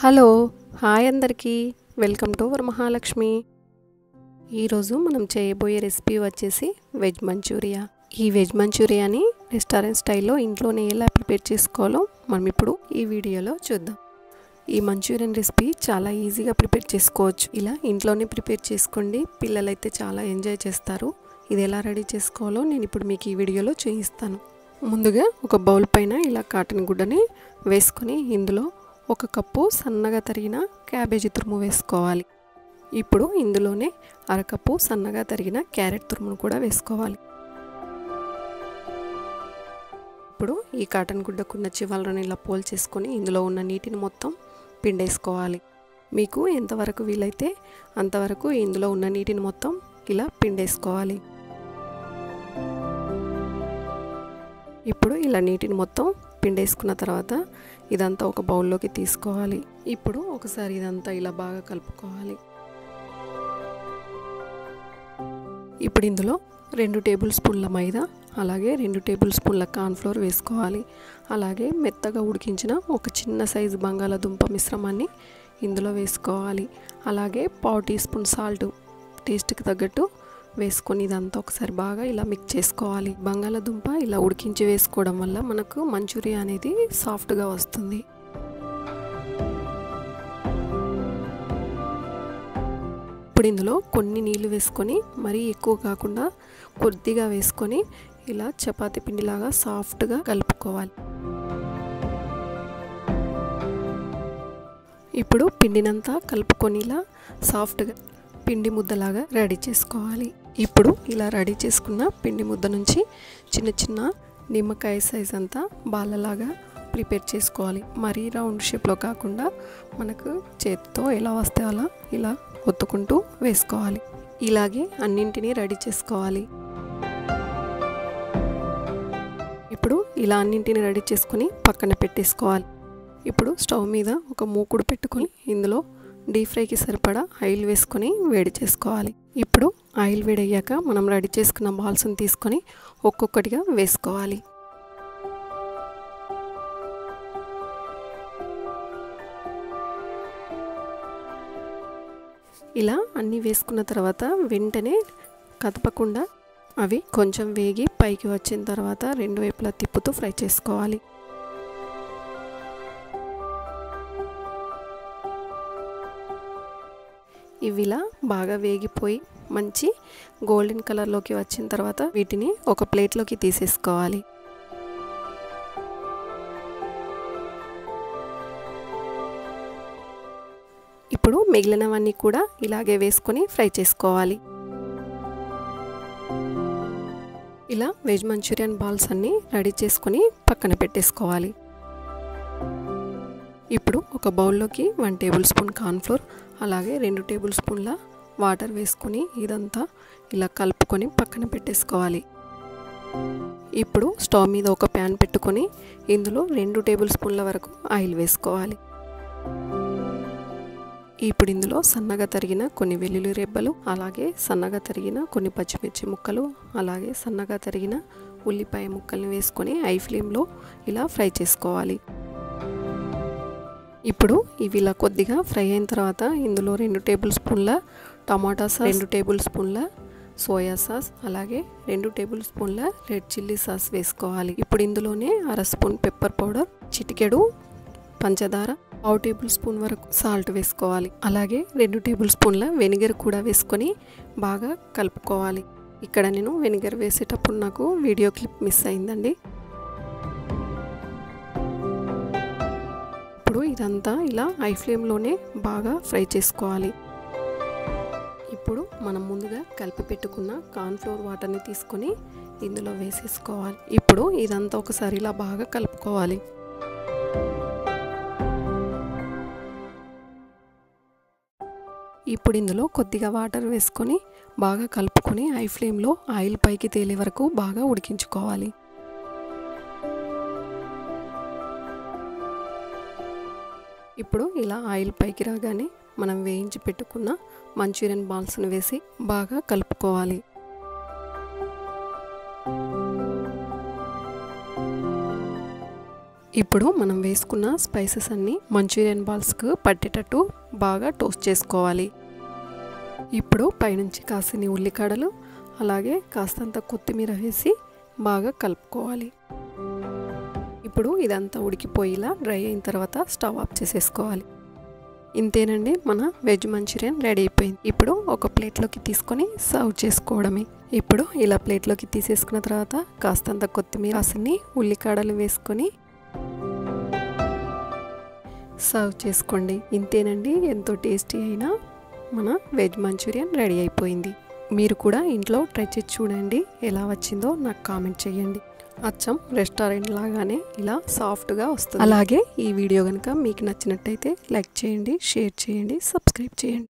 hello hi అందరికీ welcome to Varamahalakshmi ఈరోజు మనం చేయబోయే రెసిపీ వచ్చేసి వెజ్ మంచూరియా ఈ వెజ్ మంచూరియాని రెస్టారెంట్ స్టైల్లో ఇంట్లోనే ఎలా ప్రిపేర్ చేసుకోవాలో మనం ఇప్పుడు ఈ వీడియోలో చూద్దాం ఈ మంచూరియన్ రెసిపీ చాలా ఈజీగా ప్రిపేర్ చేసుకోవచ్చు ఇలా ఇంట్లోనే ప్రిపేర్ చేసుకోండి పిల్లలైతే చాలా ఎంజాయ్ చేస్తారు ఇది ఎలా రెడీ చేసుకోవాలో నేను ఇప్పుడు మీకు ఈ వీడియోలో చూపిస్తాను ముందుగా ఒక బౌల్ పైన ఇలా కాటన్ గుడ్డని వేసుకొని ఇందులో ఒక కప్పు సన్నగా తరిగిన క్యాబేజీ తురుము వేసుకోవాలి ఇప్పుడు ఇందులోనే అరకప్పు సన్నగా తరిగిన క్యారెట్ తురుమును కూడా వేసుకోవాలి ఇప్పుడు ఈ కాటన్ గుడ్డకున్న చివరలను ఇలా పోల్ చేసుకొని ఇందులో ఉన్న నీటిని మొత్తం పిండేసుకోవాలి మీకు ఎంతవరకు వీలైతే అంతవరకు ఇందులో ఉన్న నీటిని మొత్తం ఇలా పిండేసుకోవాలి ఇప్పుడు ఇలా నీటిని మొత్తం పిండేసుకున్న తర్వాత ఇదంతా ఒక బౌల్లోకి తీసుకోవాలి ఇప్పుడు ఒకసారి ఇదంతా ఇలా బాగా కలుపుకోవాలి ఇప్పుడు ఇందులో రెండు టేబుల్ స్పూన్ల మైదా అలాగే రెండు టేబుల్ స్పూన్ల కార్న్ఫ్లోర్ వేసుకోవాలి అలాగే మెత్తగా ఉడికించిన ఒక చిన్న సైజు బంగాళాదుంప మిశ్రమాన్ని ఇందులో వేసుకోవాలి అలాగే పావు టీ స్పూన్ సాల్ట్ టేస్ట్కి తగ్గట్టు వేసుకొని ఇదంతా ఒకసారి బాగా ఇలా మిక్స్ చేసుకోవాలి బంగాళాదుంప ఇలా ఉడికించి వేసుకోవడం వల్ల మనకు మంచూరియా అనేది సాఫ్ట్గా వస్తుంది ఇప్పుడు ఇందులో కొన్ని నీళ్లు వేసుకొని మరీ ఎక్కువ కాకుండా కొద్దిగా వేసుకొని ఇలా చపాతి పిండిలాగా సాఫ్ట్గా కలుపుకోవాలి ఇప్పుడు పిండినంతా కలుపుకొని ఇలా సాఫ్ట్గా పిండి ముద్దలాగా రెడీ చేసుకోవాలి ఇప్పుడు ఇలా రెడీ చేసుకున్న పిండి ముద్ద నుంచి చిన్న చిన్న నిమ్మకాయ సైజ్ అంతా బాలలాగా ప్రిపేర్ చేసుకోవాలి మరీ రౌండ్ షేప్లో కాకుండా మనకు చేతితో ఎలా వస్తే అలా ఇలా ఒత్తుకుంటూ వేసుకోవాలి ఇలాగే అన్నింటినీ రెడీ చేసుకోవాలి ఇప్పుడు ఇలా అన్నింటిని రెడీ చేసుకొని పక్కన పెట్టేసుకోవాలి ఇప్పుడు స్టవ్ మీద ఒక మూకుడు పెట్టుకొని ఇందులో డీప్ ఫ్రైకి సరిపడా ఆయిల్ వేసుకొని వేడి చేసుకోవాలి ఇప్పుడు ఆయిల్ వేడయ్యాక మనం రెడీ చేసుకున్న బాల్స్ని తీసుకొని ఒక్కొక్కటిగా వేసుకోవాలి ఇలా అన్నీ వేసుకున్న తర్వాత వెంటనే కదపకుండా అవి కొంచెం వేగి పైకి వచ్చిన తర్వాత రెండు వైపులా తిప్పుతూ ఫ్రై చేసుకోవాలి ఇవి ఇలా బాగా వేగిపోయి మంచి గోల్డెన్ కలర్లోకి వచ్చిన తర్వాత వీటిని ఒక ప్లేట్లోకి తీసేసుకోవాలి ఇప్పుడు మిగిలినవన్నీ కూడా ఇలాగే వేసుకొని ఫ్రై చేసుకోవాలి ఇలా వెజ్ మంచూరియన్ బాల్స్ అన్నీ రెడీ చేసుకొని పక్కన పెట్టేసుకోవాలి ఇప్పుడు ఒక బౌల్లోకి వన్ టేబుల్ స్పూన్ కార్న్ఫ్లోర్ అలాగే రెండు టేబుల్ స్పూన్ల వాటర్ వేసుకొని ఇదంతా ఇలా కలుపుకొని పక్కన పెట్టేసుకోవాలి ఇప్పుడు స్టవ్ మీద ఒక ప్యాన్ పెట్టుకొని ఇందులో రెండు టేబుల్ స్పూన్ల వరకు ఆయిల్ వేసుకోవాలి ఇప్పుడు ఇందులో సన్నగా తరిగిన కొన్ని వెల్లుల్లి రెబ్బలు అలాగే సన్నగా తరిగిన కొన్ని పచ్చిమిర్చి ముక్కలు అలాగే సన్నగా తరిగిన ఉల్లిపాయ ముక్కల్ని వేసుకొని ఐ ఫ్లేమ్లో ఇలా ఫ్రై చేసుకోవాలి ఇప్పుడు ఇవి ఇలా కొద్దిగా ఫ్రై అయిన తర్వాత ఇందులో రెండు టేబుల్ స్పూన్ల టమాటా సాస్ రెండు టేబుల్ స్పూన్ల సోయా సాస్ అలాగే రెండు టేబుల్ స్పూన్ల రెడ్ చిల్లీ సాస్ వేసుకోవాలి ఇప్పుడు ఇందులోనే అర స్పూన్ పెప్పర్ పౌడర్ చిటికెడు పంచదార పావు టేబుల్ స్పూన్ వరకు సాల్ట్ వేసుకోవాలి అలాగే రెండు టేబుల్ స్పూన్ల వెనిగర్ కూడా వేసుకొని బాగా కలుపుకోవాలి ఇక్కడ నేను వెనిగర్ వేసేటప్పుడు నాకు వీడియో క్లిప్ మిస్ అయిందండి ఇప్పుడు ఇదంతా ఇలా హై ఫ్లేమ్లోనే బాగా ఫ్రై చేసుకోవాలి ఇప్పుడు మనం ముందుగా కలిపి పెట్టుకున్న కార్న్ఫ్లోర్ వాటర్ని తీసుకొని ఇందులో వేసేసుకోవాలి ఇప్పుడు ఇదంతా ఒకసారి ఇలా బాగా కలుపుకోవాలి ఇప్పుడు ఇందులో కొద్దిగా వాటర్ వేసుకొని బాగా కలుపుకొని హై ఫ్లేమ్లో ఆయిల్ పైకి తేలే వరకు బాగా ఉడికించుకోవాలి ఇప్పుడు ఇలా ఆయిల్ పైకి రాగానే మనం వేయించి పెట్టుకున్న మంచూరియన్ బాల్స్ని వేసి బాగా కలుపుకోవాలి ఇప్పుడు మనం వేసుకున్న స్పైసెస్ అన్నీ మంచూరియన్ బాల్స్కు పట్టేటట్టు బాగా టోస్ట్ చేసుకోవాలి ఇప్పుడు పైనుంచి కాసిని ఉల్లికాడలు అలాగే కాస్తంత కొత్తిమీర వేసి బాగా కలుపుకోవాలి ఇప్పుడు ఇదంతా ఉడికిపోయేలా డ్రై అయిన తర్వాత స్టవ్ ఆఫ్ చేసేసుకోవాలి ఇంతేనండి మన వెజ్ మంచూరియన్ రెడీ అయిపోయింది ఇప్పుడు ఒక ప్లేట్లోకి తీసుకొని సర్వ్ చేసుకోవడమే ఇప్పుడు ఇలా ప్లేట్లోకి తీసేసుకున్న తర్వాత కాస్తంత కొత్తిమీర కాసిని ఉల్లికాడలు వేసుకొని సర్వ్ చేసుకోండి ఇంతేనండి ఎంతో టేస్టీ అయినా మన వెజ్ మంచూరియన్ రెడీ అయిపోయింది మీరు కూడా ఇంట్లో ట్రై చేసి చూడండి ఎలా వచ్చిందో నాకు కామెంట్ చేయండి అచ్చం రెస్టారెంట్ లాగానే ఇలా సాఫ్ట్గా వస్తుంది అలాగే ఈ వీడియో కనుక మీకు నచ్చినట్టయితే లైక్ చేయండి షేర్ చేయండి సబ్స్క్రైబ్ చేయండి